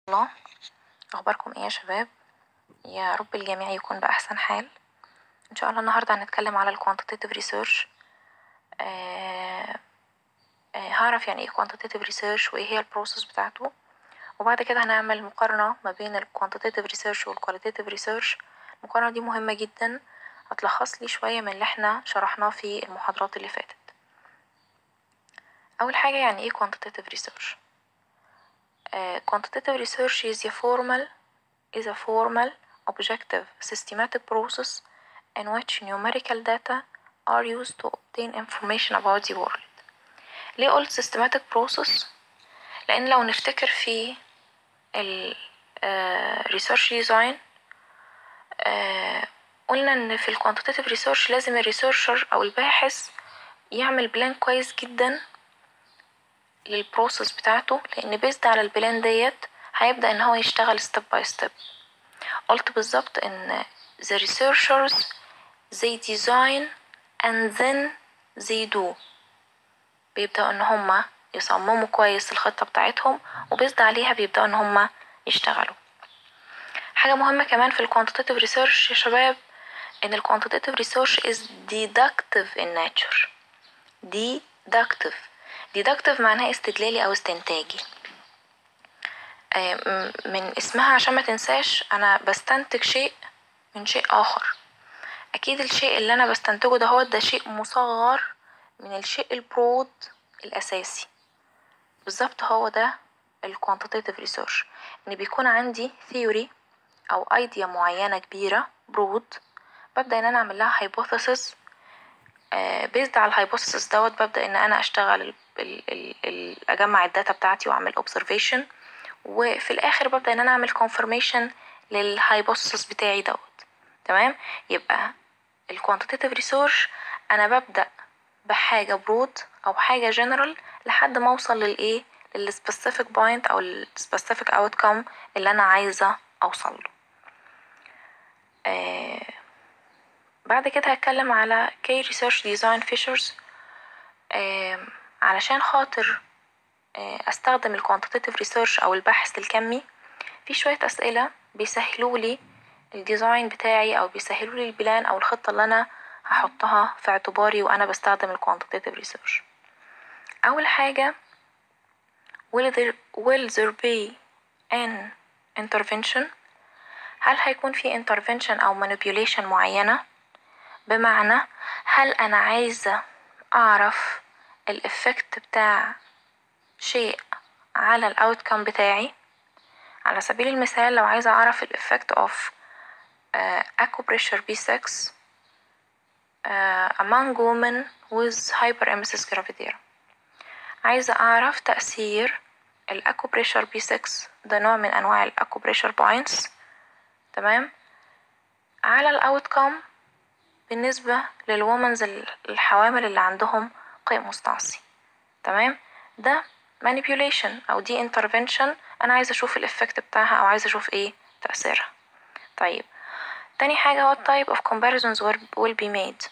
الله اخباركم ايه يا شباب يا رب الجميع يكون باحسن حال ان شاء الله النهارده هنتكلم على الكوانتيتيف ريسيرش هعرف يعني ايه quantitative research وايه هي البروسيس بتاعته وبعد كده هنعمل مقارنة ما بين ال quantitative research وال qualitative research المقارنة دي مهمة جدا هتلخص لي شوية من اللي احنا شرحناه في المحاضرات اللي فاتت أول حاجة يعني ايه quantitative research uh, quantitative research is a formal is a formal objective systematic process in which numerical data are used to obtain information about the world ليه قلت systematic process لأن لو نفتكر في ال uh, research design uh, قلنا ان في ال quantitative research لازم الريسيرشر او الباحث يعمل بلان كويس جدا للبروسيس بتاعته لان بيزد على البلان ديت هيبدأ ان هو يشتغل step by step قلت بالظبط ان the researchers they design and then they do بيبدأوا ان هما يصمموا كويس الخطة بتاعتهم وبيزد عليها بيبدأوا ان هما يشتغلوا حاجة مهمة كمان في ال quantitative research يا شباب ان ال quantitative research is deductive in nature deductive deductive معناها استدلالي او استنتاجي من اسمها عشان ما تنساش انا بستنتج شيء من شيء اخر اكيد الشيء اللي انا بستنتجه ده هو ده شيء مصغر من الشيء البرود الاساسي بالظبط هو ده ال quantitative research ان بيكون عندي theory او ايديا معينة كبيرة برود ببدأ ان انا اعمل لها hypothesis بيزد على الهايبوثيسيس دوت ببدأ ان انا اشتغل ال ال ال ال اجمع الداتا بتاعتي واعمل observation وفي الاخر ببدأ ان انا اعمل confirmation للهايبوثيسيس بتاعي دوت تمام يبقى ال quantitative research انا ببدأ بحاجة برود او حاجة general لحد ما اوصل للايه للسبيسيفيك بوينت او السبيسيفيك outcome اللي انا عايزة اوصل له آه بعد كده هتكلم على key research design features آه علشان خاطر آه استخدم ال quantitative research او البحث الكمي في شوية اسئلة بيسهلوا لي الديزاين بتاعي او بيسهلوا لي البلان او الخطة اللي انا هحطها في اعتباري وانا بستخدم ال quantitative research اول حاجة will there, will there be an intervention هل هيكون في intervention او manipulation معينة بمعنى هل انا عايزة اعرف الافكت بتاع شيء على الاوتكم بتاعي على سبيل المثال لو عايزة اعرف الافكت of uh, acupressure B6 uh, among women with hyperemesis gravidarum عايزة اعرف تأثير الاكوبريشر B6 ده نوع من انواع الاكوبريشر بوينتس تمام على الاوتكم بالنسبة للومنز الحوامل اللي عندهم قيء مستعصي تمام ده manipulation او دي intervention انا عايزة اشوف الافكت بتاعها او عايزة اشوف ايه تأثيرها طيب تاني حاجة what type of comparisons will be made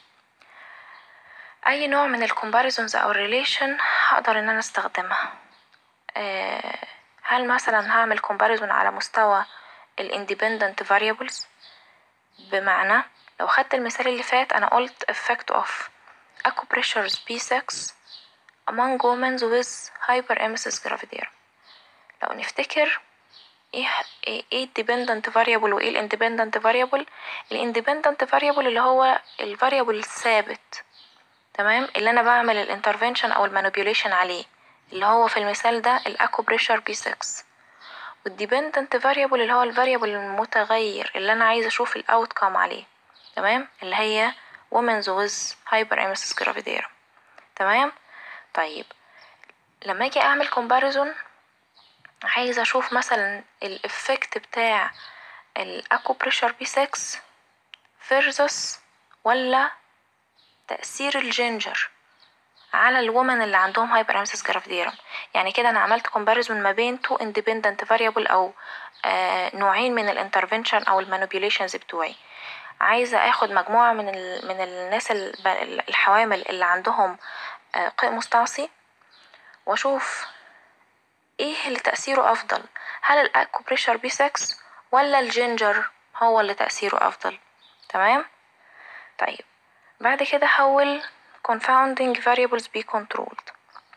اي نوع من الكومباريزونز او الريليشن هقدر ان انا استخدمها أه هل مثلا هعمل كومباريزون على مستوى الاندبندنت variables بمعنى لو خدت المثال اللي فات انا قلت effect of acupressures B6 among women with hyperemesis gravidarum لو نفتكر ايه ايه dependent variable وايه الاندبندنت variable الاندبندنت variable اللي هو الفاريبل الثابت تمام اللي انا بعمل الانترفنشن او المانيبيوليشن عليه اللي هو في المثال ده الاكوبريشر B6 والديبندنت فاريبل اللي هو الفاريبل المتغير اللي انا عايزه اشوف الاوتكم عليه تمام اللي هي women with hyperemesis gravidarum تمام طيب لما اجي اعمل comparison عايزه اشوف مثلا الافكت بتاع الاكوبريشر B6 versus ولا تأثير الجينجر على الومن اللي عندهم هايبرامسيس جرافيديرم يعني كده انا عملت كومباريزون ما بين تو اندبندنت فاريبل او آه نوعين من الانترفنشن او المانيبيوليشنز بتوعي عايزه اخد مجموعه من ال من الناس الحوامل اللي عندهم آه قيء مستعصي واشوف ايه اللي تأثيره افضل هل الاكوبريشر بي 6 ولا الجينجر هو اللي تأثيره افضل تمام طيب بعد كده حول confounding variables be controlled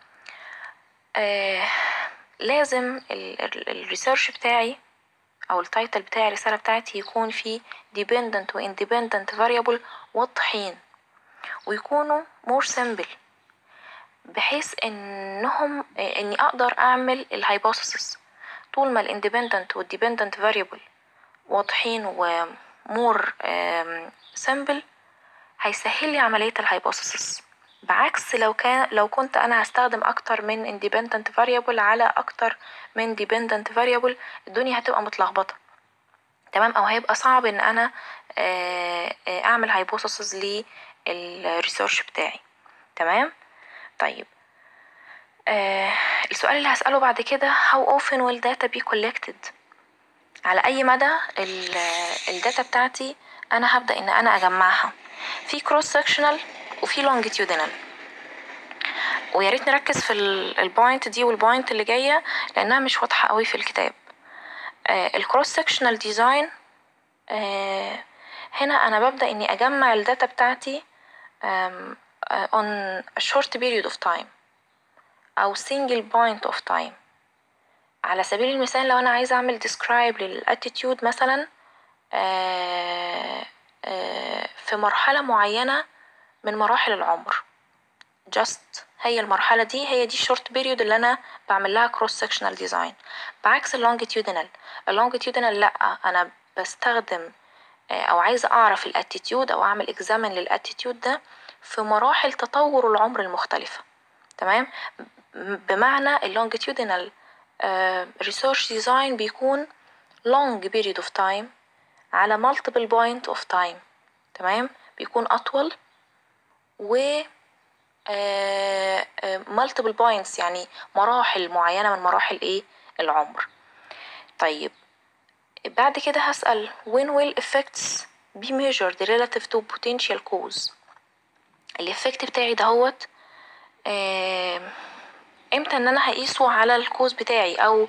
آه لازم الريسيرش بتاعي او التايتل بتاع الرسالة بتاعتي يكون فيه dependent و independent variable واضحين ويكونوا more simple بحيث انهم اني اقدر اعمل الهايبوثيسيس طول ما الاندبندنت والديبندنت فاريبل واضحين ومور سمبل هيسهل لي عملية الهايبوثيسيس بعكس لو كان لو كنت انا هستخدم اكتر من independent variable على اكتر من dependent variable الدنيا هتبقى متلخبطة تمام او هيبقى صعب ان انا اعمل هايبوثيسيس للريسيرش بتاعي تمام طيب آه السؤال اللي هسأله بعد كده how often will data be collected على أي مدى الداتا بتاعتي أنا هبدأ إن أنا أجمعها في cross sectional وفي longitudinal ويا ريت نركز في البوينت دي والبوينت اللي جاية لأنها مش واضحة قوي في الكتاب آه الكروس سكشنال ديزاين آه هنا أنا ببدأ إني أجمع الداتا بتاعتي on a short period of time أو single point of time على سبيل المثال لو أنا عايزة أعمل describe للاتيتيود مثلا آآ آآ في مرحلة معينة من مراحل العمر just هي المرحلة دي هي دي short period اللي أنا بعمل لها cross sectional design بعكس اللونجيتيودينال اللونجيتيودينال لأ أنا بستخدم أو عايزة أعرف الاتيتيود أو أعمل examine للاتيتيود ده في مراحل تطور العمر المختلفة تمام بمعنى اللونجيتيودينال ريسيرش ديزاين بيكون long period of time على multiple point of time تمام بيكون أطول و multiple points يعني مراحل معينة من مراحل ايه العمر طيب بعد كده هسأل when will effects be measured relative to potential cause الإفكت بتاعي دهوت امتى ان انا هقيسه على الكوز بتاعي او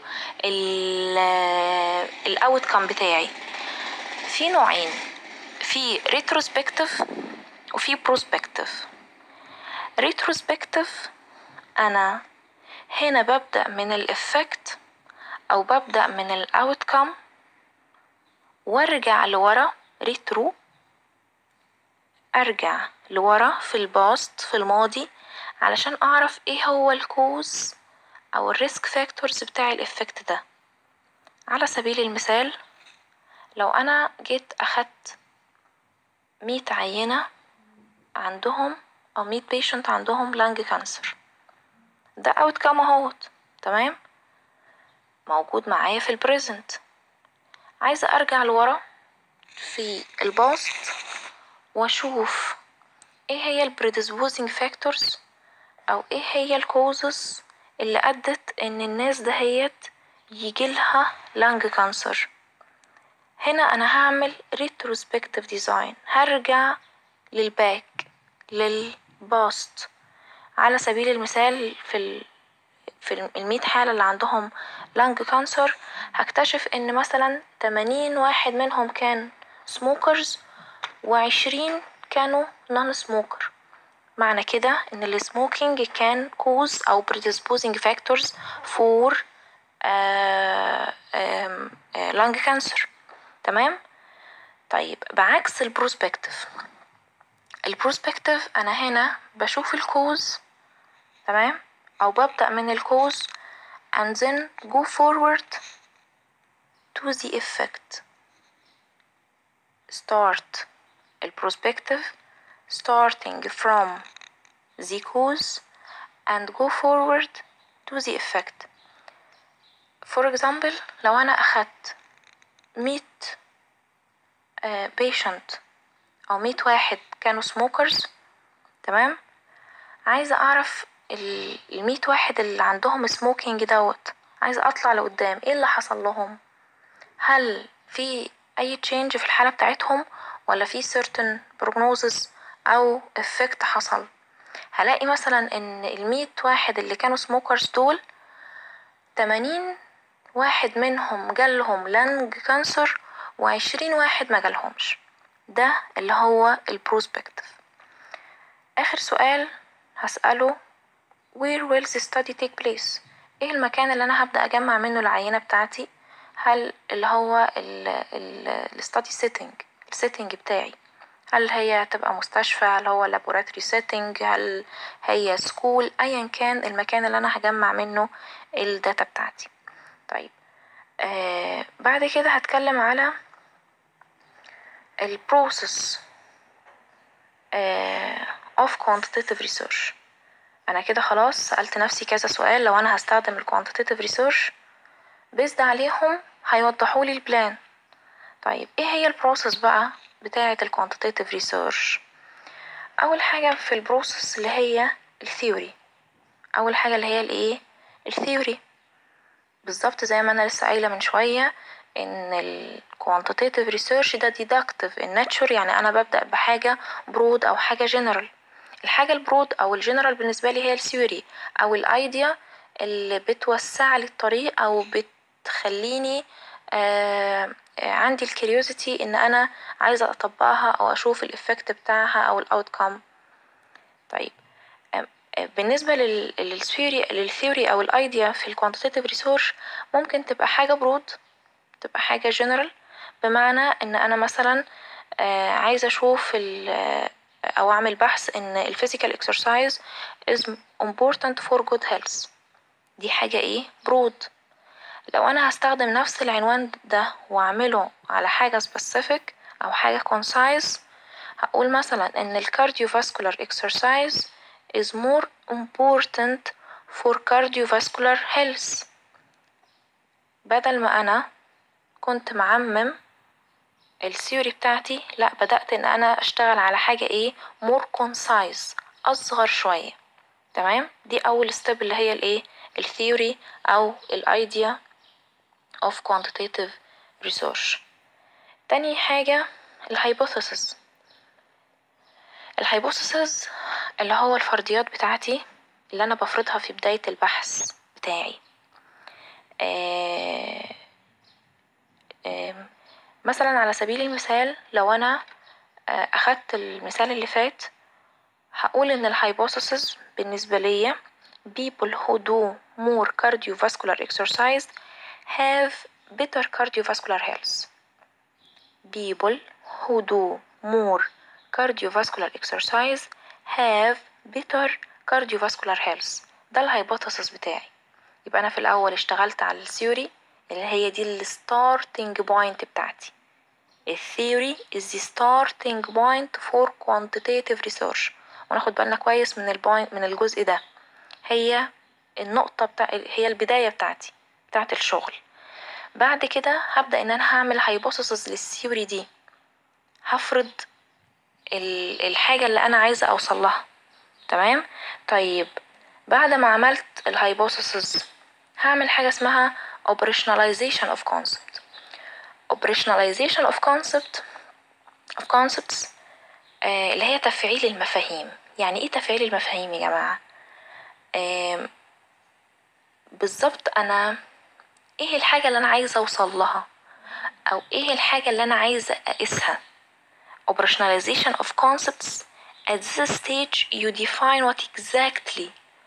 الاوتكم بتاعي في نوعين في ريتروسبكتيف وفي بروسبكتيف ريتروسبكتيف انا هنا ببدأ من الافكت او ببدأ من الاوتكم وارجع لورا ريترو ارجع لورا في الباست في الماضي علشان اعرف ايه هو الكوز او الريسك فاكتورز بتاع الافكت ده على سبيل المثال لو انا جيت اخدت مية عينة عندهم او مية بيشنت عندهم لانج كانسر ده اوت كام اهوت تمام موجود معايا في البريزنت عايزة ارجع لورا في الباست واشوف ايه هي البريدسبوزنج فاكتورز او ايه هي الكوزز اللي ادت ان الناس دهيت يجيلها لانج كانسر هنا انا هعمل ريتروسبكتيف ديزاين هرجع للباك للباست على سبيل المثال في ال في المية حالة اللي عندهم لانج كانسر هكتشف ان مثلا تمانين واحد منهم كان سموكرز وعشرين كانوا نون سموكر معنى كده ان السموكينج كان كوز او predisposing factors for لانج كانسر تمام طيب بعكس البروسبكتيف البروسبكتيف انا هنا بشوف الكوز تمام او ببدأ من الكوز and then go forward to the effect start البروسبكتيف starting from the cause and go forward to the effect for example لو أنا أخدت مية patient أو مية واحد كانوا smokers تمام عايزة أعرف المية واحد اللي عندهم smoking دوت عايزة أطلع لقدام ايه اللي حصل لهم هل في أي change في الحالة بتاعتهم ولا في certain prognosis او افكت حصل هلاقي مثلا ان المية واحد اللي كانوا سموكرز دول تمانين واحد منهم جالهم لانج كانسر وعشرين واحد مجالهمش ده اللي هو البروسبكتيف آخر سؤال هسأله where will the study take place ايه المكان اللي انا هبدأ اجمع منه العينة بتاعتي هل اللي هو ال ال الستادي سيتنج السيتنج بتاعي هل هي هتبقى مستشفى هل هو لابوراتوري سيتنج هل هي سكول ايا كان المكان اللي انا هجمع منه الداتا بتاعتي طيب آه بعد كده هتكلم على البروسيس آه of quantitative research انا كده خلاص سألت نفسي كذا سؤال لو انا هستخدم ال quantitative research بيزد عليهم هيوضحولي البلان طيب ايه هي البروسيس بقى بتاعة ال quantitative research اول حاجة في البروسيس اللي هي الثيوري اول حاجة اللي هي الايه الثيوري بالظبط زي ما انا لسه قايلة من شوية ان ال quantitative research ده deductive in nature يعني انا ببدأ بحاجة برود او حاجة general الحاجة البرود او الجنرال بالنسبة لي هي الثيوري او الايديا اللي بتوسع لي الطريق او بتخليني آه عندي الكيوريوزيتي ان انا عايزة اطبقها او اشوف الافكت بتاعها او الاوتكم طيب بالنسبة للثيوري للثيوري او الايديا في الكوانتيتيف ريسيرش ممكن تبقى حاجة برود تبقى حاجة جنرال بمعنى ان انا مثلا آه عايزة اشوف او اعمل بحث ان الفيزيكال exercise is important for good health دي حاجة ايه برود لو انا هستخدم نفس العنوان ده واعمله على حاجة specific او حاجة concise هقول مثلا ان ال cardiovascular exercise is more important for cardiovascular health بدل ما انا كنت معمم الثيوري بتاعتي لا بدأت ان انا اشتغل على حاجة ايه more concise اصغر شوية تمام دي اول ستيب اللي هي الايه الثيوري او الايديا of quantitative research تاني حاجة الهايبوثيسز الهايبوثيسز اللي هو الفرضيات بتاعتي اللي انا بفرضها في بداية البحث بتاعي آه آه مثلا على سبيل المثال لو انا اخدت المثال اللي فات هقول ان الهايبوثيسز بالنسبة ليا people who do more cardiovascular exercise have better cardiovascular health people who do more cardiovascular exercise have better cardiovascular health ده الهايبوثيسز بتاعي يبقى انا في الاول اشتغلت على الثيوري اللي هي دي الستارتنج بوينت بتاعتي الثيوري is the starting point for quantitative research وناخد بالنا كويس من البوينت من الجزء ده هي النقطة بتاع هي البداية بتاعتي بتاعت الشغل بعد كده هبدأ ان انا هعمل هايبوثيسز للثيوري دي هفرض الحاجة اللي انا عايزة اوصل لها تمام طيب بعد ما عملت الهايبوثيسز هعمل حاجة اسمها operationalization of concept operationalization of concept of concepts آه اللي هي تفعيل المفاهيم يعني ايه تفعيل المفاهيم يا جماعة آه بالظبط انا ايه الحاجة اللي انا عايزة اوصل لها او ايه الحاجة اللي انا عايزة اقيسها operationalization of concepts at this stage you define what exactly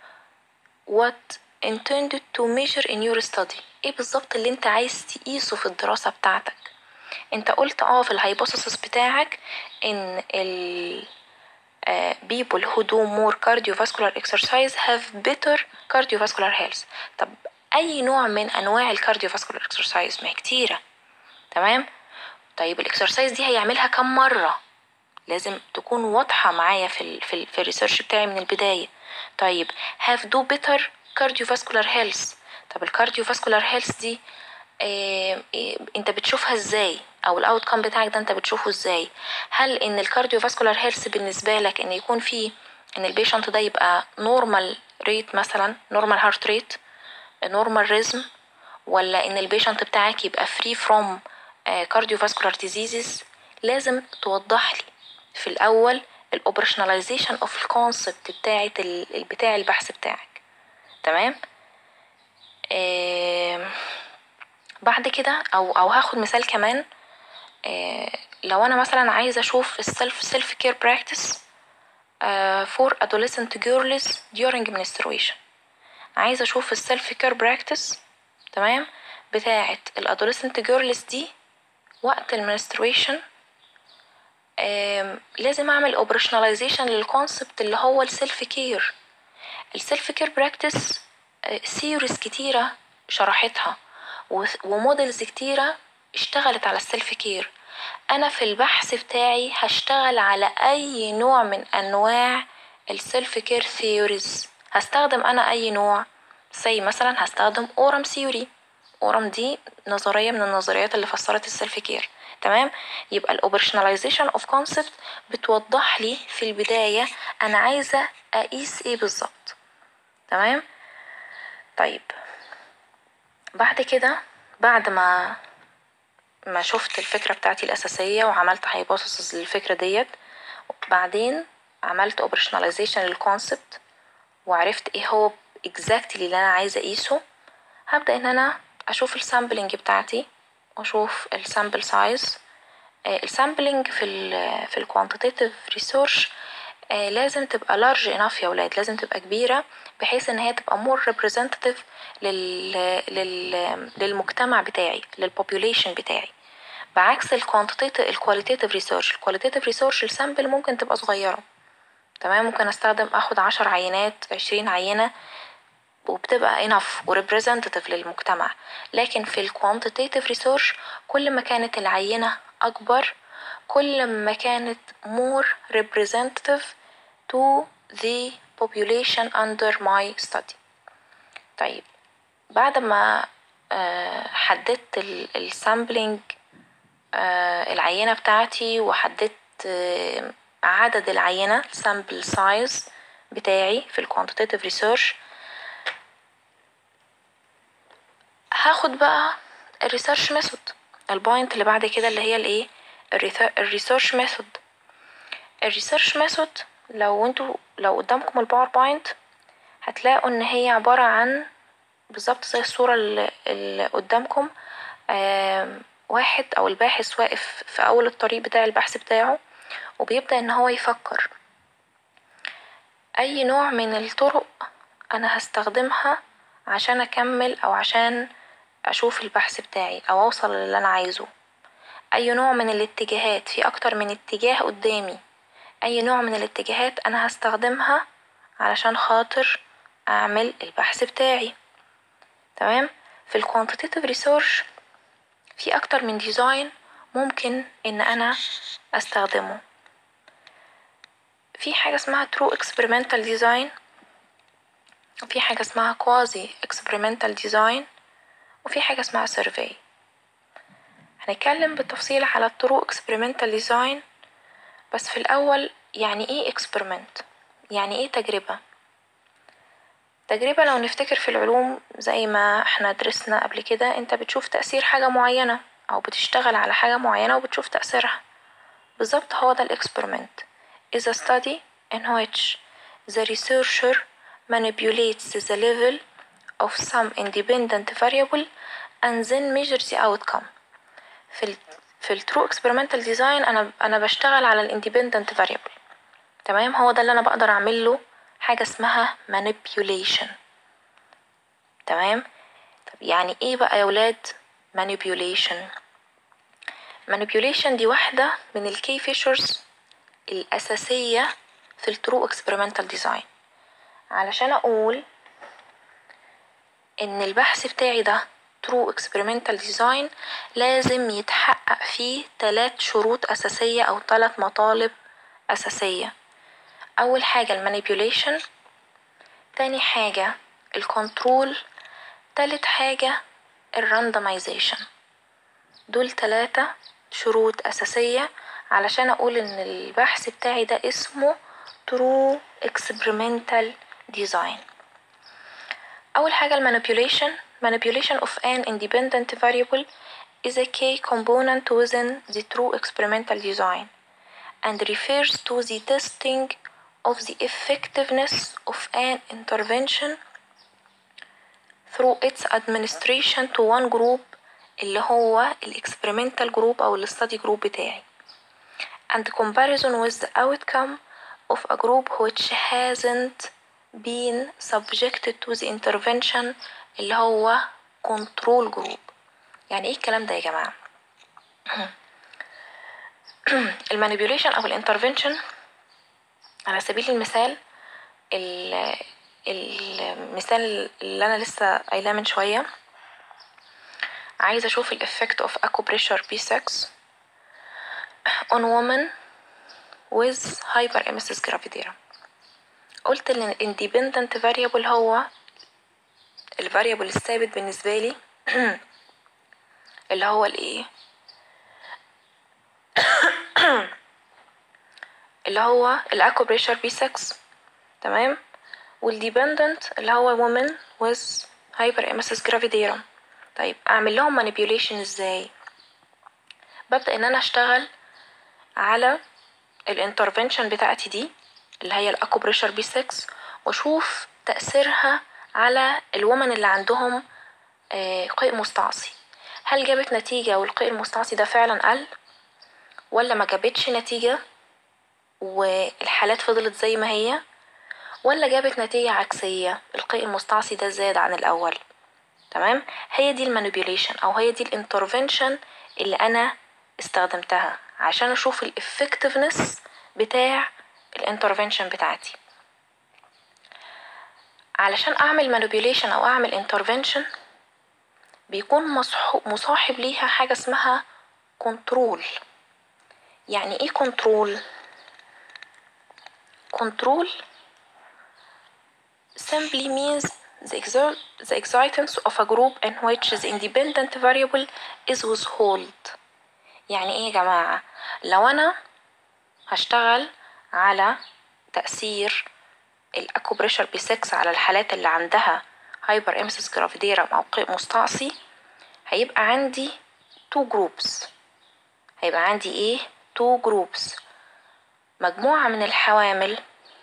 what intended to measure in your study ايه بالظبط اللي انت عايز تقيسه في الدراسة بتاعتك انت قلت اه في الهايبوثيسس بتاعك ان ال uh, people who do more cardiovascular exercise have better cardiovascular health طب اي نوع من انواع الكارديوفاسكولار اكسرسايز ما هي كتيرة تمام طيب الاكسرسايز دي هيعملها كم مرة لازم تكون واضحة معايا في ال في, ال في الريسيرش بتاعي من البداية طيب have do better cardiovascular health طب الكارديوفاسكولار هيلث دي إيه إيه انت بتشوفها ازاي او الاوت كام بتاعك ده انت بتشوفه ازاي هل ان الكارديوفاسكولار هيلث بالنسبه لك ان يكون فيه ان البيشنت ده يبقى نورمال ريت مثلا نورمال هارت ريت نورمال ريزم ولا ان البيشنت بتاعك يبقى فري فروم كارديوفاسكولار ديزيزز لازم توضح لي في الاول الاوبريشناليزيشن اوف الكونسبت بتاعت بتاع البحث بتاعك تمام بعد كده أو أو هاخد مثال كمان لو أنا مثلا عايزة أشوف السلف سيلف كير براكتس for adolescent girls during menstruation عايزة أشوف السيلف كير براكتس تمام بتاعة الادوليسنت جيرلز دي وقت المنسترويشن لازم اعمل اوبريشناليزيشن للكونسبت اللي هو السيلف كير السيلف كير براكتس سيريز كتيرة شرحتها وموديلز كتيرة اشتغلت على السيلف كير انا في البحث بتاعي هشتغل على اي نوع من انواع السيلف كير ثيوريز هستخدم انا اي نوع زي مثلا هستخدم اورم ثيوري اورم دي نظرية من النظريات اللي فسرت السيلف كير تمام يبقى الاوبريشناليزيشن اوف كونسبت بتوضح لي في البداية انا عايزة اقيس ايه بالظبط تمام طيب بعد كده بعد ما ما شفت الفكرة بتاعتي الأساسية وعملت هايبوثيسز للفكرة ديت بعدين عملت اوبريشناليزيشن للكونسبت وعرفت ايه هو exactly اللي انا عايزة اقيسه هبدأ ان انا اشوف السامبلنج بتاعتي واشوف السامبل سايز السامبلنج في ال في الكوانتيتيف ريسيرش لازم تبقى لارج انف يا ولاد لازم تبقى كبيرة بحيث ان هي تبقى مور representative لل, لل للمجتمع بتاعي للبوبوليشن بتاعي بعكس الكوانتيتيف الكواليتيف ريسيرش الكواليتيف ريسيرش السامبل ممكن تبقى صغيرة تمام ممكن استخدم اخد عشر عينات عشرين عينة وبتبقى enough و representative للمجتمع لكن في الكوانتيتيف ريسيرش كل ما كانت العينة أكبر كل ما كانت more representative to the population under my study طيب بعد ما حددت السامبلينج العينة بتاعتي وحددت عدد العينة sample size بتاعي في الكوانتيتيف ريسيرش هاخد بقى الريسيرش ميثود البوينت اللي بعد كده اللي هي الايه الريسيرش ميثود الريسيرش ميثود لو انتوا لو قدامكم الباوربوينت هتلاقوا ان هي عبارة عن بالظبط زي الصورة اللي, اللي قدامكم واحد او الباحث واقف في اول الطريق بتاع البحث بتاعه وبيبدأ ان هو يفكر اي نوع من الطرق انا هستخدمها عشان اكمل او عشان اشوف البحث بتاعي او اوصل للي انا عايزه اي نوع من الاتجاهات في اكتر من اتجاه قدامي اي نوع من الاتجاهات انا هستخدمها علشان خاطر اعمل البحث بتاعي تمام في الكوانتيتيف ريسيرش في اكتر من ديزاين ممكن ان انا استخدمه في حاجة اسمها true experimental design وفي حاجة اسمها quasi experimental design وفي حاجة اسمها survey هنتكلم بالتفصيل على الطرق experimental design بس في الأول يعني ايه experiment يعني ايه تجربة تجربة لو نفتكر في العلوم زي ما احنا درسنا قبل كده انت بتشوف تأثير حاجة معينة أو بتشتغل على حاجة معينة وبتشوف تأثيرها بالظبط هو ده الإكسبيرمنت is a study in which the researcher manipulates the level of some independent variable and then measures the outcome في ال في ال true experimental design أنا أنا بشتغل على ال independent variable تمام هو ده اللي أنا بقدر أعمل له حاجة اسمها manipulation تمام طب يعني إيه بقى يا ولاد manipulation manipulation دي واحدة من ال key features الأساسية في ال true experimental design علشان أقول إن البحث بتاعي ده true experimental design لازم يتحقق فيه تلات شروط أساسية أو تلات مطالب أساسية أول حاجة المانيبيوليشن تاني حاجة الكنترول تالت حاجة الراندمايزيشن دول تلاتة شروط أساسية علشان أقول إن البحث بتاعي ده اسمه true experimental design أول حاجة المانيبيوليشن manipulation of an independent variable is a key component within the true experimental design and refers to the testing of the effectiveness of an intervention through its administration to one group اللي هو ال experimental group أو ال study group بتاعي and comparison with the outcome of a group which hasn't been subjected to the intervention اللي هو control group يعني ايه الكلام ده يا جماعة المانيبيوليشن او الانترفنشن على سبيل المثال المثال اللي انا لسه قايلاه من شويه عايزه اشوف الافكت اوف acupressure B6 on women with hyperemesis gravidarum قلت ان الاندبندنت variable هو الفاريبل الثابت بالنسبه لي اللي هو الايه اللي هو الاكو بريشر بي 6 تمام والديبندنت اللي هو women with hyperemesis gravidarum طيب اعمل لهم manipulation ازاي ببدأ ان انا اشتغل على الانترفنشن بتاعتي دي اللي هي الاكو بريشر بي 6 واشوف تأثيرها على الومن اللي عندهم قيء مستعصي هل جابت نتيجة والقيء المستعصي ده فعلا قل ولا ما جابتش نتيجة والحالات فضلت زي ما هي ولا جابت نتيجة عكسية القيء المستعصي ده زاد عن الأول تمام هي دي المانيبيوليشن أو هي دي الانترفنشن اللي أنا استخدمتها عشان أشوف الإفكتفنس بتاع الانترفنشن بتاعتي علشان أعمل مانيبيوليشن أو أعمل انترفنشن بيكون مصاحب ليها حاجة اسمها كنترول يعني ايه كنترول كنترول simply means the, exer the existence of a group in which the independent variable is withheld يعني ايه يا جماعة لو انا هشتغل على تأثير الاكو بريشر بي 6 على الحالات اللي عندها هايبر امسس جرافيديرم او قيء مستعصي هيبقى عندي تو جروبس هيبقى عندي ايه تو جروبس مجموعة من الحوامل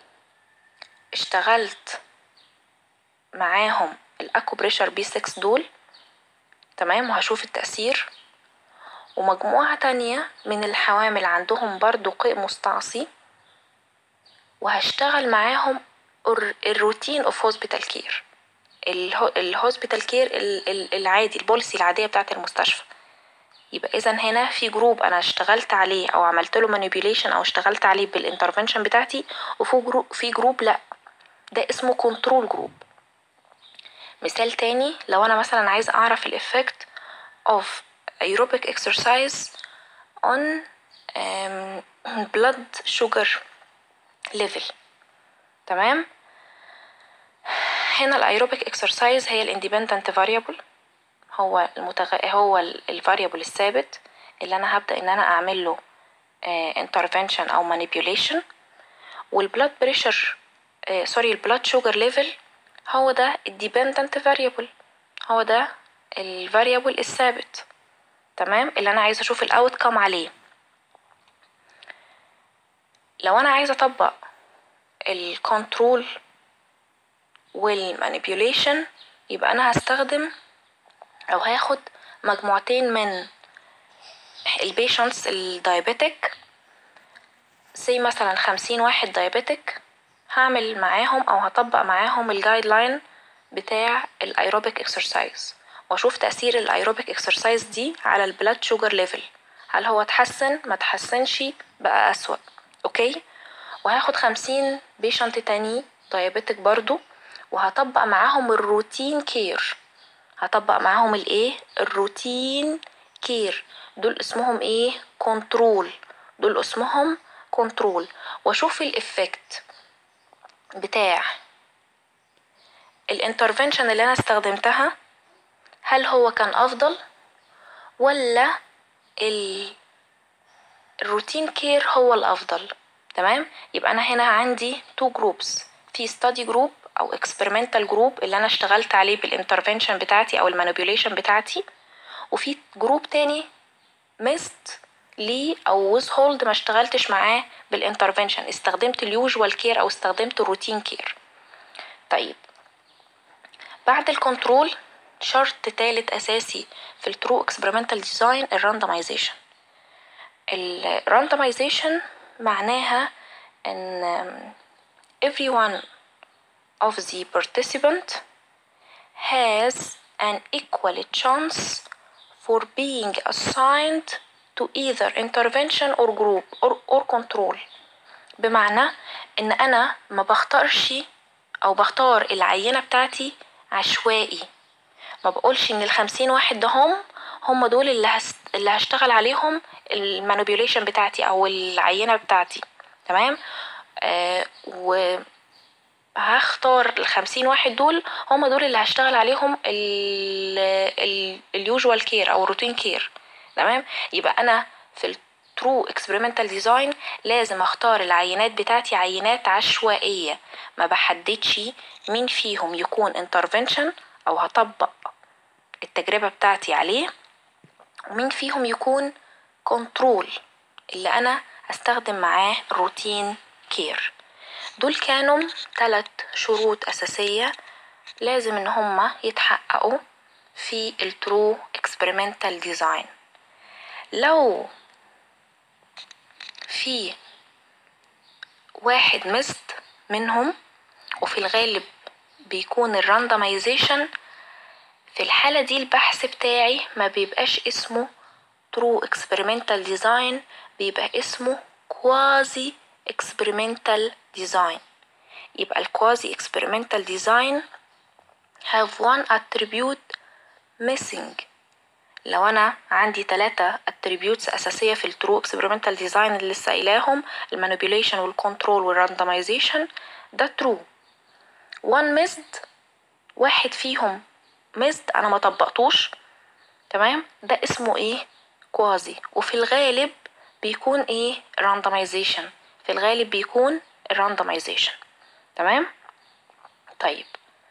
اشتغلت معاهم الاكو بريشر بي 6 دول تمام وهشوف التأثير ومجموعة تانية من الحوامل عندهم برضو قيء مستعصي وهشتغل معاهم الروتين اوف هوسبيتال كير الهوسبيتال كير العادي البوليسي العادية بتاعت المستشفى يبقى اذا هنا في جروب انا اشتغلت عليه او عملت له مانيبيوليشن او اشتغلت عليه بالانترفنشن بتاعتي وفي جروب في جروب لا ده اسمه كنترول جروب مثال تاني لو انا مثلا عايز اعرف الافكت of aerobic exercise on um, blood sugar level تمام هنا الايروبيك اكسرسايز هي الاندبندنت فاريبل هو المتغ... هو الفاريبل الثابت اللي انا هبدا ان انا اعمل له انترفنشن او مانيبيوليشن والبلاد بريشر سوري البلاد شوجر ليفل هو ده الديبندنت فاريبل هو ده الفاريبل الثابت تمام اللي انا عايزه اشوف الاوت كام عليه لو انا عايزه اطبق الكنترول والمانيبيوليشن يبقى انا هستخدم او هاخد مجموعتين من البيشنتس الدايابيتك سي مثلا خمسين واحد دايابيتك هعمل معاهم او هطبق معاهم الجايد لاين بتاع الايروبيك اكسرسايز واشوف تاثير الايروبيك اكسرسايز دي على البلاد شوجر ليفل هل هو اتحسن ما اتحسنش بقى اسوأ اوكي وهاخد خمسين بيشنت تاني دايابيتك برضو وهطبق معاهم الروتين كير هطبق معاهم الايه الروتين كير دول اسمهم ايه كنترول دول اسمهم كنترول واشوف الافكت بتاع الانترفنشن اللي انا استخدمتها هل هو كان افضل ولا الروتين كير هو الافضل تمام يبقى انا هنا عندي تو جروبس في ستادي جروب او اكسبيرمنتال جروب اللي انا اشتغلت عليه بالانترفنشن بتاعتي او المانيبيوليشن بتاعتي وفي جروب تاني مست ليه او ويز هولد ما اشتغلتش معاه بالانترفنشن استخدمت اليوجوال كير او استخدمت الروتين كير طيب بعد الكنترول شرط تالت أساسي في الترو اكسبيرمنتال ديزاين الراندمايزيشن الراندمايزيشن معناها ان every one of the participant has an equal chance for being assigned to either intervention or group or, or control بمعنى ان انا ما بختارش او بختار العينة بتاعتي عشوائي ما بقولش ان الخمسين واحد ده هم هم دول اللي, هست... اللي هشتغل عليهم المانيبيوليشن بتاعتي او العينة بتاعتي تمام آه و هختار الخمسين واحد دول هم دول اللي هشتغل عليهم اليوجوال كير او الروتين كير تمام يبقى انا في الترو اكسبيرمنتال ديزاين لازم اختار العينات بتاعتي عينات عشوائية ما بحددش مين فيهم يكون انترفنشن او هطبق التجربة بتاعتي عليه ومين فيهم يكون كنترول اللي انا هستخدم معاه روتين كير دول كانوا ثلاث شروط أساسية لازم إن هما يتحققوا في الترو اكسبيرمنتال ديزاين لو في واحد مست منهم وفي الغالب بيكون الراندمايزيشن في الحالة دي البحث بتاعي ما بيبقاش اسمه true experimental design بيبقى اسمه quasi experimental design يبقى ال quasi experimental design have one attribute missing لو أنا عندي تلاتة attributes أساسية في ال true experimental design اللي لسه قايلاهم المانيبيوليشن والكنترول والراندمايزيشن ده true one missed واحد فيهم missed أنا ما طبقتوش تمام ده اسمه ايه كوازي وفي الغالب بيكون ايه randomization في الغالب بيكون الراندمايزيشن تمام طيب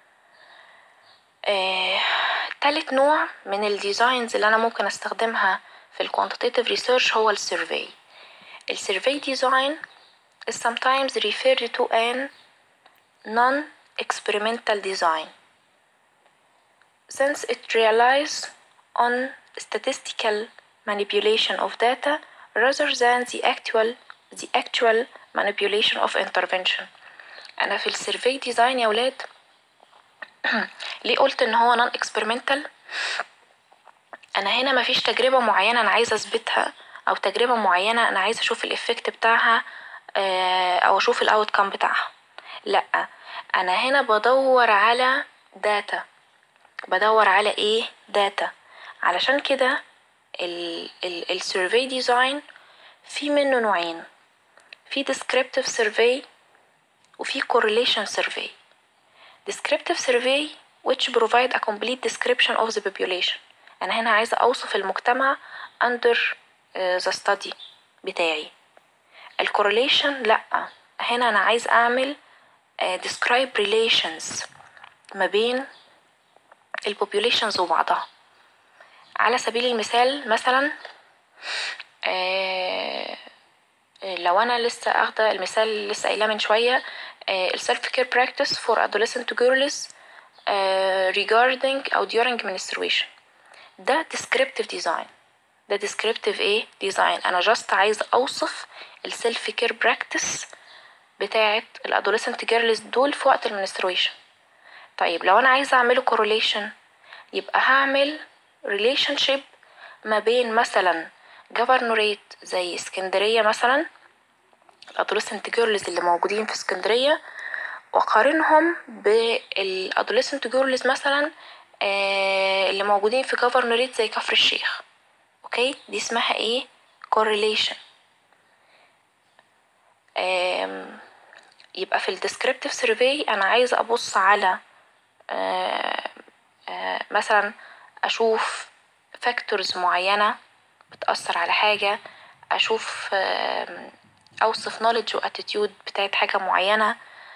آه، تالت نوع من الديزاينز اللي انا ممكن استخدمها في الكوانتيتيف ريسيرش هو السيرفي السيرفي ديزاين is sometimes referred to an non-experimental design since it relies on statistical manipulation of data rather than the actual the actual manipulation of intervention انا في السيرفي ديزاين يا ولاد ليه قلت ان هو نون اكسبيرمنتال انا هنا مفيش تجربه معينه انا عايزه اثبتها او تجربه معينه انا عايزه اشوف الافكت بتاعها او اشوف الاوت كام بتاعها لا انا هنا بدور على داتا بدور على ايه داتا علشان كده السيرفي ديزاين في منه نوعين في descriptive survey وفي correlation survey descriptive survey which provide a complete description of the population أنا هنا عايزة أوصف المجتمع under uh, the study بتاعي الكورليشن لأ هنا أنا عايز أعمل uh, describe relations ما بين البوبوليشنز وبعضها على سبيل المثال مثلا آه لو انا لسه اخده المثال اللي لسه قايلاه من شويه السيلف كير براكتس فور adolescent girls uh, regarding او during menstruation ده descriptive design ده descriptive ايه design انا جاست عايزه اوصف السيلف كير براكتس بتاعه الادوليسنت جيرلز دول في وقت المنسترويشن طيب لو انا عايزه اعمله correlation يبقى هعمل relationship ما بين مثلا جفرنوريت زي اسكندرية مثلا الادوليسنت جيرلز اللي موجودين في اسكندرية وقارنهم بالادوليسنت جيرلز مثلا آه اللي موجودين في جفرنوريت زي كفر الشيخ اوكي دي اسمها ايه correlation آه يبقى في الديسكريبتيف سيرفي انا عايزه ابص على آه آه مثلا اشوف فاكتورز معينه بتأثر على حاجة أشوف أوصف knowledge واتيتيود بتاعت حاجة معينة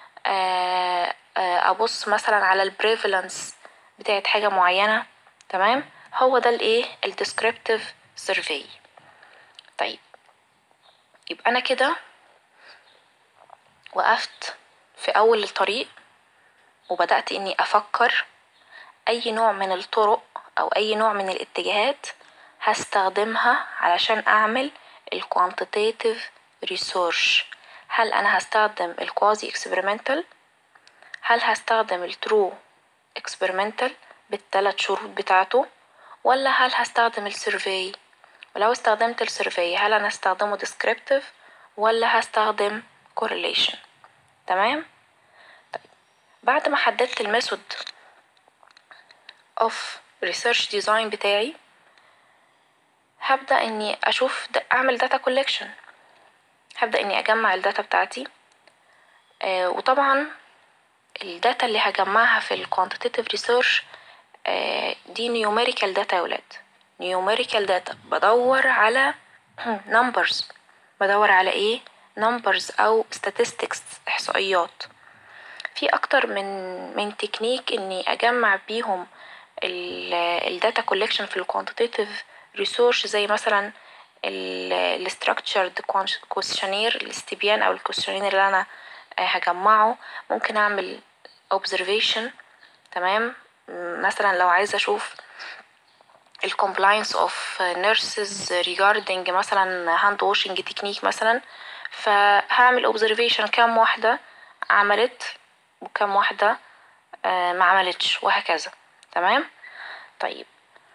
أبص مثلا على البريفالنس بتاعت حاجة معينة تمام هو ده الايه الديسكريبتيف سيرفي طيب يبقى أنا كده وقفت في أول الطريق وبدأت إني أفكر أي نوع من الطرق أو أي نوع من الاتجاهات هستخدمها علشان أعمل ال quantitative research هل أنا هستخدم ال quasi experimental هل هستخدم ال true experimental بالتلات شروط بتاعته ولا هل هستخدم السيرفي ولو استخدمت السيرفي هل أنا هستخدمه descriptive ولا هستخدم correlation تمام طيب بعد ما حددت الميثود of research design بتاعي هبدأ إني أشوف أعمل data collection هبدأ إني أجمع الداتا بتاعتي آه وطبعا الداتا اللي هجمعها في ال quantitative research آه دي numerical data يا ولاد numerical data بدور على numbers بدور على ايه numbers او statistics احصائيات في اكتر من من تكنيك اني اجمع بيهم الداتا كولكشن في الكوانتيتيف ريسورش زي مثلا الستراكتشرد كويشنير الاستبيان او الكويشنير اللي انا هجمعه ممكن اعمل observation تمام مثلا لو عايزه اشوف ال compliance of nurses regarding مثلا hand washing technique مثلا فهعمل observation كام واحدة عملت وكام واحدة ما عملتش وهكذا تمام طيب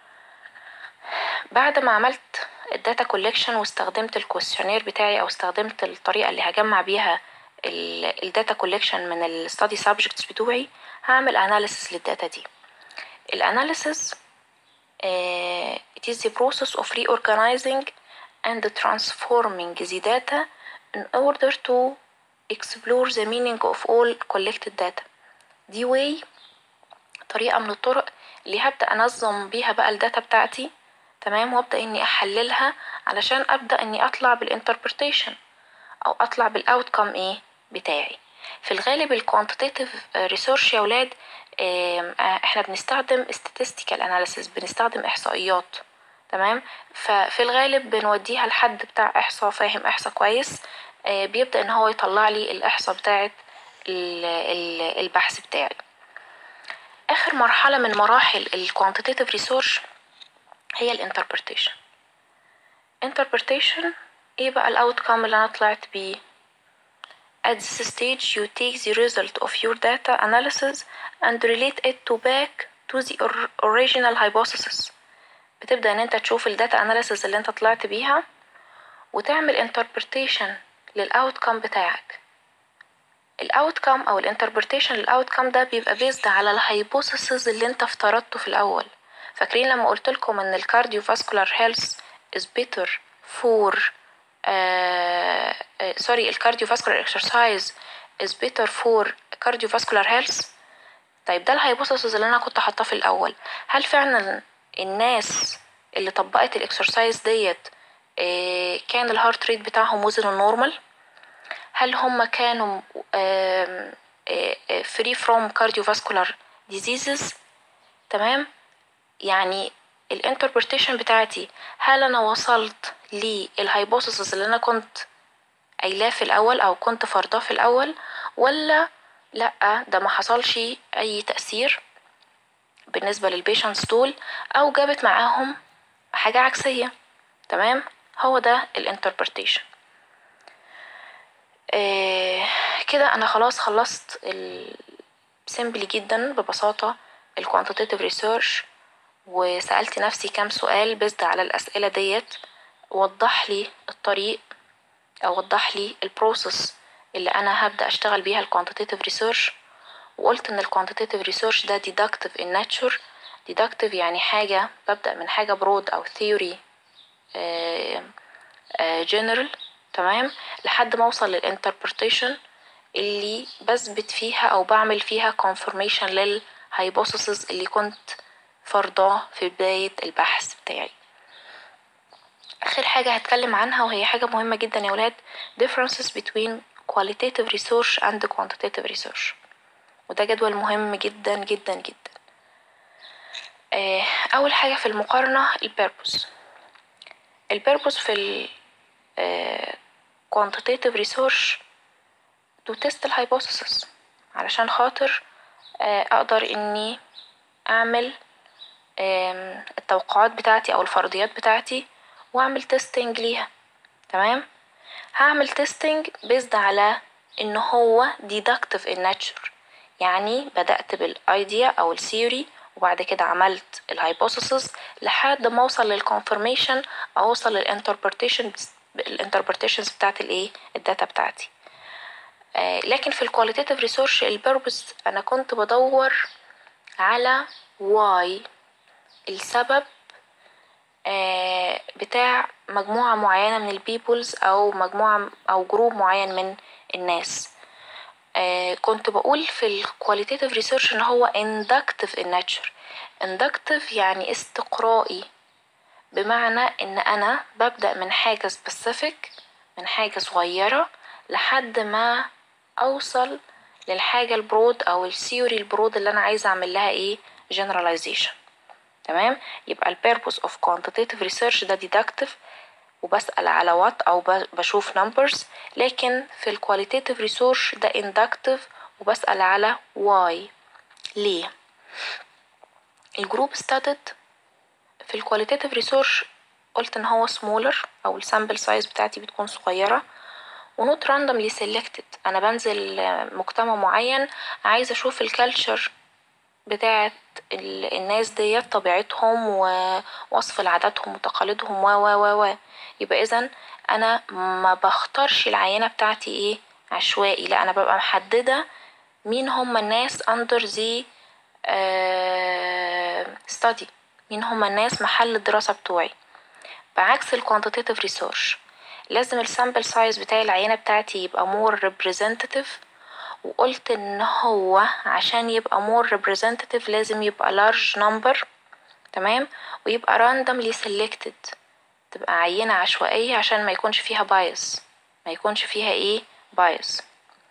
بعد ما عملت الداتا كولكشن واستخدمت الكويشنير بتاعي او استخدمت الطريقة اللي هجمع بيها الداتا كولكشن من الستادي سبجكتس بتوعي هعمل اناليسيس للداتا دي الاناليسيس Uh, it is the process of reorganizing and transforming the data in order to explore the meaning of all collected data دي way طريقة من الطرق اللي هبدأ أنظم بيها بقى الداتا بتاعتي تمام وأبدأ إني أحللها علشان أبدأ إني أطلع بالانتربريتيشن أو أطلع بالأوتكم إيه بتاعي في الغالب الكوانتيتيف ريسيرش يا ولاد احنا بنستخدم statistical analysis بنستخدم احصائيات تمام ففي الغالب بنوديها لحد بتاع احصاء فاهم احصاء كويس بيبدا ان هو يطلع لي الاحصاء بتاعه البحث بتاعي اخر مرحله من مراحل الكوانتيتيف ريسيرش هي الانتربريتيشن interpretation ايه بقى الاوتكم اللي انا طلعت بيه At this stage, you take the result of your data analysis and relate it to back to the original hypothesis. بتبدأ إن أنت تشوف الداتا analysis اللي أنت طلعت بيها وتعمل interpretation للأوتكم بتاعك. الأوتكم أو الانتربريتيشن للأوتكم ده بيبقى بيزد على الهايبوثيسز اللي أنت افترضته في الأول. فاكرين لما قلت لكم إن الكارديوفاسكولار هيلث is better for سوري الكارديوفاسكولار اكسرسايز is better for cardiovascular health طيب ده الهايبوثيسز اللي انا كنت حاطاه في الاول هل فعلا الناس اللي طبقت الاكسرسايز ديت كان الهارت ريت بتاعهم وزن النورمال هل هم كانوا فري فروم cardiovascular diseases تمام يعني الانتربريتيشن بتاعتي هل انا وصلت للهايبوثيسز اللي انا كنت قايلاه في الاول او كنت فرضاه في الاول ولا لا ده ما حصلش اي تاثير بالنسبه للبيشنتس دول او جابت معاهم حاجه عكسيه تمام هو ده الانتربريتيشن آه كده انا خلاص خلصت سيمبلي جدا ببساطه الكوانتيتيف ريسيرش وسألت نفسي كام سؤال بزد على الأسئلة ديت وضح لي الطريق أو وضح لي البروسيس اللي أنا هبدأ أشتغل بيها الكوانتيتيف ريسيرش وقلت إن الكوانتيتيف ريسيرش ده deductive in nature deductive يعني حاجة ببدأ من حاجة برود أو theory general تمام لحد ما أوصل للانتربريتيشن اللي بثبت فيها أو بعمل فيها confirmation للهايبوثيسز اللي كنت فرضاه في بداية البحث بتاعي آخر حاجة هتكلم عنها وهي حاجة مهمة جدا يا ولاد differences between qualitative research and quantitative research وده جدول مهم جدا جدا جدا أول حاجة في المقارنة البيربوس البيربوس في ال quantitative research to test الهايبوثيسز علشان خاطر أقدر إني اعمل التوقعات بتاعتي او الفرضيات بتاعتي واعمل تيستنج ليها تمام هعمل تيستنج بيزد على ان هو deductive in nature يعني بدأت بالايديا او الثيوري وبعد كده عملت الهايبوثيسز لحد ما اوصل للكونفرميشن او اوصل للانتربريتيشن الانتربريتيشنز بتاعت الايه الداتا بتاعتي آه لكن في الكواليتيف ريسيرش البيربس انا كنت بدور على واي السبب آه بتاع مجموعة معينة من البيبلز أو مجموعة أو جروب معين من الناس آه كنت بقول في الكواليتيف ريسيرش إن هو inductive in nature inductive يعني استقرائي بمعنى إن أنا ببدأ من حاجة specific من حاجة صغيرة لحد ما أوصل للحاجة البرود أو الثيوري البرود اللي أنا عايزة أعمل لها إيه generalization تمام يبقى ال purpose of quantitative research ده deductive وبسأل على what أو بشوف numbers لكن في ال qualitative research ده inductive وبسأل على why ليه الجروب studied في ال qualitative research قلت ان هو smaller او السامبل سايز بتاعتي بتكون صغيرة ونوت randomly selected انا بنزل مجتمع معين عايزة اشوف الكالتشر بتاعت الناس ديت طبيعتهم ووصف لعاداتهم وتقاليدهم و و و و يبقى اذا انا ما بختارش العينة بتاعتي ايه عشوائي لا انا ببقى محددة مين هم الناس under the study مين هم الناس محل الدراسة بتوعي بعكس ال quantitative research لازم السامبل سايز بتاع العينة بتاعتي يبقى more representative وقلت ان هو عشان يبقى more representative لازم يبقى large number تمام ويبقى randomly selected تبقى عينة عشوائية عشان ما يكونش فيها bias ما يكونش فيها ايه bias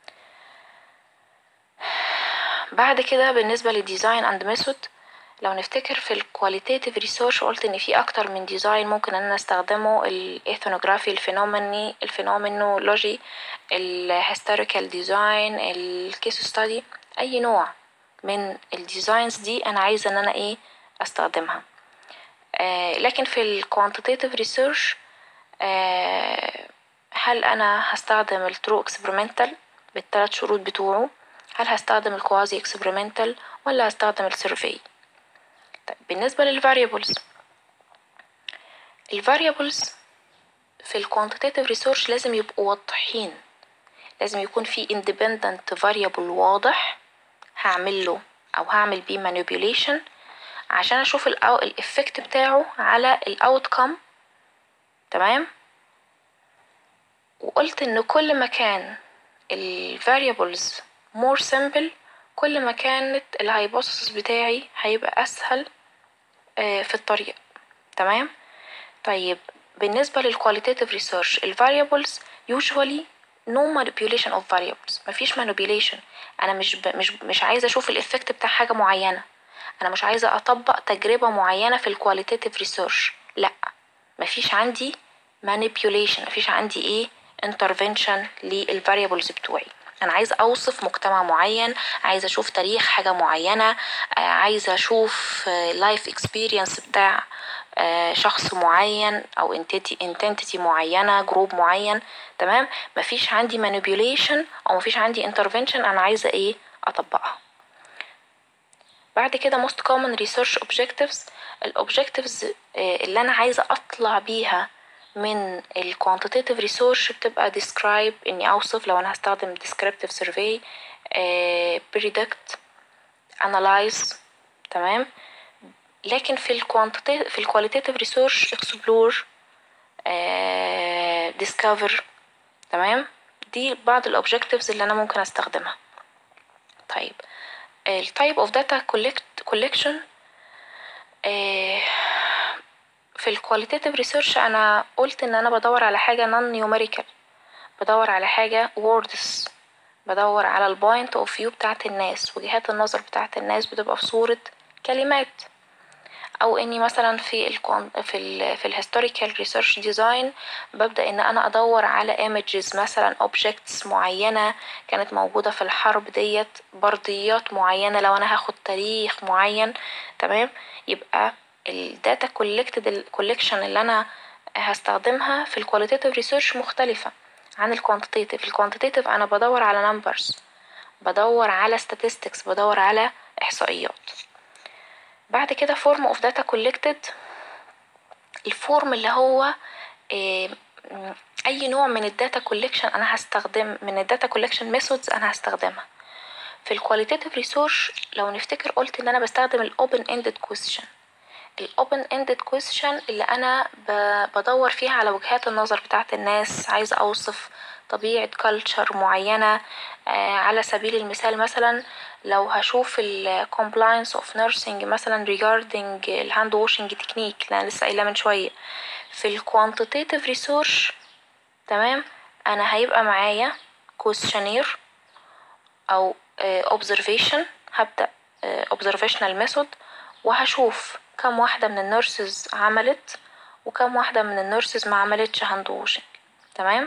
بعد كده بالنسبة للديزاين اند ميثود لو نفتكر في الكواليتيف ريسيرش قلت ان في اكتر من ديزاين ممكن ان انا استخدمه الايثنوغرافي الفينوميني الفينومينولوجي الهيستوريكال ديزاين الكيس ستادي اي نوع من الديزاينز دي انا عايزه ان انا ايه استخدمها آه لكن في الكوانتيتيف ريسيرش آه هل انا هستخدم الترو اكسبيرمنتال بالثلاث شروط بتوعه هل هستخدم الكوازي اكسبيرمنتال ولا هستخدم السيرفي طيب بالنسبة للفاريبلز الفاريبلز في الكوانتيتيف ريسيرش لازم يبقوا واضحين لازم يكون في independent variable واضح هعمل له او هعمل بيه manipulation عشان اشوف الافكت بتاعه على الاوتكم تمام وقلت ان كل ما كان الفاريبلز more simple كل ما كانت الهايبوثيسيس بتاعي هيبقى اسهل في الطريق تمام طيب بالنسبة للكواليتيف ريسيرش الفاريبلز usually no manipulation of variables مفيش manipulation انا مش ب... مش مش عايزه اشوف الافكت بتاع حاجه معينه انا مش عايزه اطبق تجربه معينه في الكواليتيف ريسيرش لا مفيش عندي manipulation مفيش عندي ايه intervention للفاريبلز بتوعي انا عايزه اوصف مجتمع معين عايزه اشوف تاريخ حاجه معينه عايزه اشوف لايف اكسبيرينس بتاع شخص معين او انتيتي معينه جروب معين تمام مفيش عندي manipulation او مفيش عندي intervention انا عايزه ايه اطبقها بعد كده most common research objectives الobjectives اللي انا عايزه اطلع بيها من ال quantitative research بتبقى describe اني اوصف لو انا هستخدم descriptive survey uh, predict analyze تمام لكن في ال quantitative في ال qualitative research explore uh, discover تمام دي بعض ال objectives اللي انا ممكن استخدمها طيب ال type of data collect collection uh, في الكواليتيف ريسيرش انا قلت ان انا بدور على حاجه نون نيوميريكال بدور على حاجه ووردز بدور على البوينت اوف فيو بتاعت الناس وجهات النظر بتاعت الناس بتبقى في صوره كلمات او اني مثلا في ال في ال في الهيستوريكال ريسيرش ديزاين ببدا ان انا ادور على ايمجز مثلا اوبجكتس معينه كانت موجوده في الحرب ديت برديات معينه لو انا هاخد تاريخ معين تمام يبقى الداتا كولكتد الكوليكشن اللي انا هستخدمها في الكواليتيتيف ريسيرش مختلفه عن الكوانتيتيف الكوانتيتيف انا بدور على نمبرز بدور على statistics بدور على احصائيات بعد كده form of data collected الفورم اللي هو اي نوع من الداتا كولكشن انا هستخدم من الداتا كولكشن ميثودز انا هستخدمها في الكواليتيتيف ريسيرش لو نفتكر قلت ان انا بستخدم الاوبن اندد كويستشن الاوبن اندد كويستشن اللي انا بدور فيها على وجهات النظر بتاعت الناس عايزه اوصف طبيعة كلتشر معينة على سبيل المثال مثلا لو هشوف ال compliance of nursing مثلا regarding ال hand washing technique اللي أنا لسه قايلاه من شوية في ال quantitative research تمام أنا هيبقى معايا questionnaire أو observation هبدأ observational method وهشوف كم واحدة من النيرسز عملت وكم واحدة من النيرسز ما عملتش هاند واشنج تمام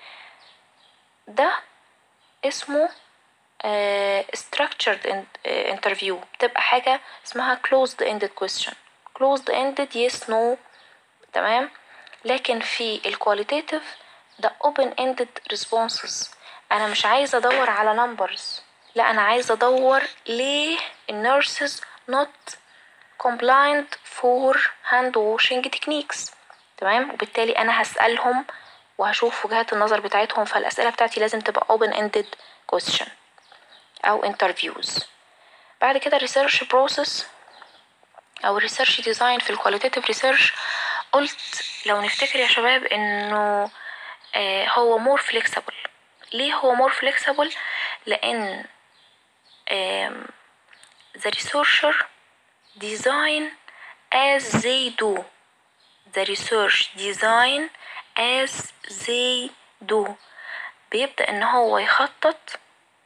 ده اسمه uh, structured interview بتبقى حاجة اسمها closed ended question closed ended yes no تمام لكن في الكواليتيتيف ده open ended responses انا مش عايزة ادور على numbers لا انا عايزة ادور ليه النيرسز not compliant for hand washing techniques تمام وبالتالي انا هسألهم وهشوف وجهات النظر بتاعتهم فالأسئلة بتاعتي لازم تبقى open ended question أو interviews بعد كده research process أو research design في qualitative research قلت لو نفتكر يا شباب إنه آه هو more flexible ليه هو more flexible لأن آه the researcher design as they do the research design as they do بيبدأ ان هو يخطط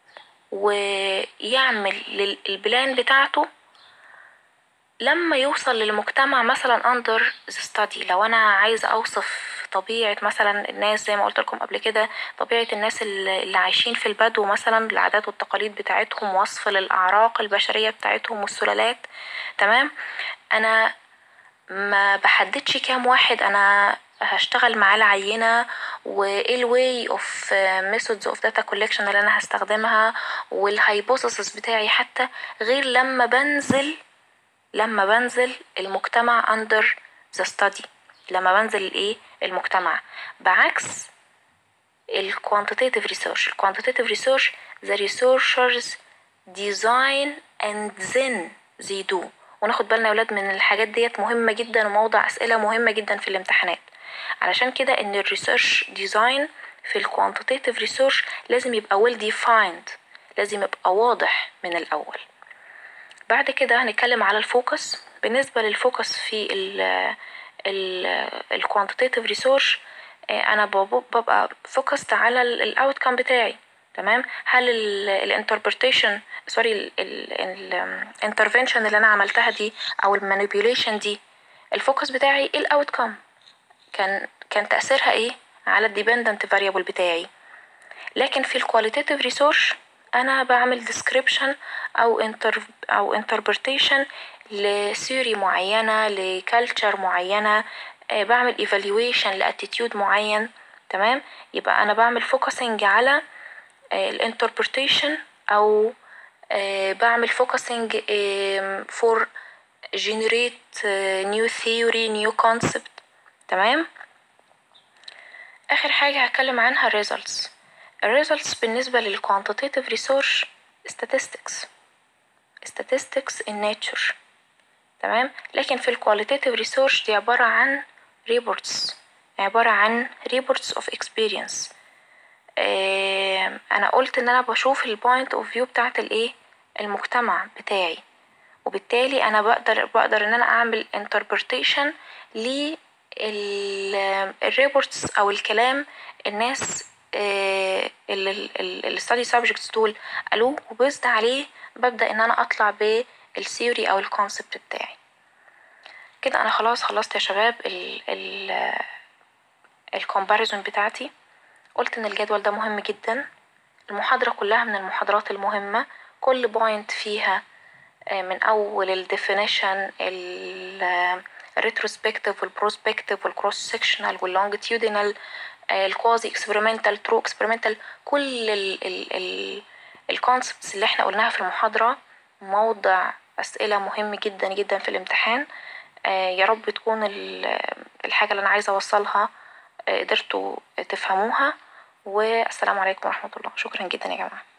ويعمل البلان بتاعته لما يوصل للمجتمع مثلا under the study لو انا عايزة اوصف طبيعة مثلا الناس زي ما قلت لكم قبل كده طبيعة الناس اللي عايشين في البدو مثلا العادات والتقاليد بتاعتهم وصف للأعراق البشرية بتاعتهم والسلالات تمام أنا ما بحددش كام واحد أنا هشتغل معاه العينة وايه الواي اوف ميثودز اوف داتا كولكشن اللي انا هستخدمها والهايبوثيسيس بتاعي حتى غير لما بنزل لما بنزل المجتمع under the study لما بنزل الايه المجتمع بعكس ال quantitative research ال quantitative research the researchers design and then they do وناخد بالنا يا ولاد من الحاجات ديت مهمة جدا وموضع أسئلة مهمة جدا في الامتحانات علشان كده ان الريسيرش ديزاين في الكوانتيتيف ريسيرش لازم يبقى well defined لازم يبقى واضح من الأول بعد كده هنتكلم على الفوكس بالنسبة للفوكس في ال الكوانتيتيف ريسيرش انا ببقى فوكست على الاوتكم بتاعي تمام هل الانتربريتيشن سوري الانترفنشن اللي انا عملتها دي او المانيبيوليشن دي الفوكس بتاعي ايه الاوتكم كان كان تاثيرها ايه على الديبندنت فاريبل بتاعي لكن في الكواليتيتيف ريسيرش انا بعمل ديسكريبشن او انتر او انتربريتيشن لثيوري معينه لكالتشر معينه بعمل ايفالويشن لاتيتيود معين تمام يبقى انا بعمل فوكسنج على الانتربريتيشن او بعمل فوكسنج فور generate new theory new concept تمام اخر حاجة هتكلم عنها results الريزلتس بالنسبة للquantitative research statistics statistics in nature تمام لكن في الكواليتيتيف ريسيرش دي عبارة عن reports عبارة عن reports of experience اه انا قلت ان انا بشوف البوينت اوف فيو بتاعت الايه المجتمع بتاعي وبالتالي انا بقدر بقدر ان انا اعمل interpretation للريبورتس او الكلام الناس اه الستادي سبجكتس دول قالوه وبيزد عليه ببدأ ان انا اطلع بالثيوري او الكونسبت بتاعي كده انا خلاص خلصت يا شباب ال ال الكومباريزون بتاعتي قلت ان الجدول ده مهم جدا المحاضرة كلها من المحاضرات المهمة كل بوينت فيها من اول ال definition ال retrospective والبروسبكتيف والكروس سكشنال واللونجيتيودينال الكوازي اكسبيرمنتال ترو اكسبيرمنتال كل ال ال ال الكونسبتس اللي احنا قلناها في المحاضرة موضع أسئلة مهم جدا جدا في الامتحان يا رب تكون الحاجة اللي أنا عايزة أوصلها قدرتوا تفهموها والسلام عليكم ورحمة الله شكرا جدا يا جماعة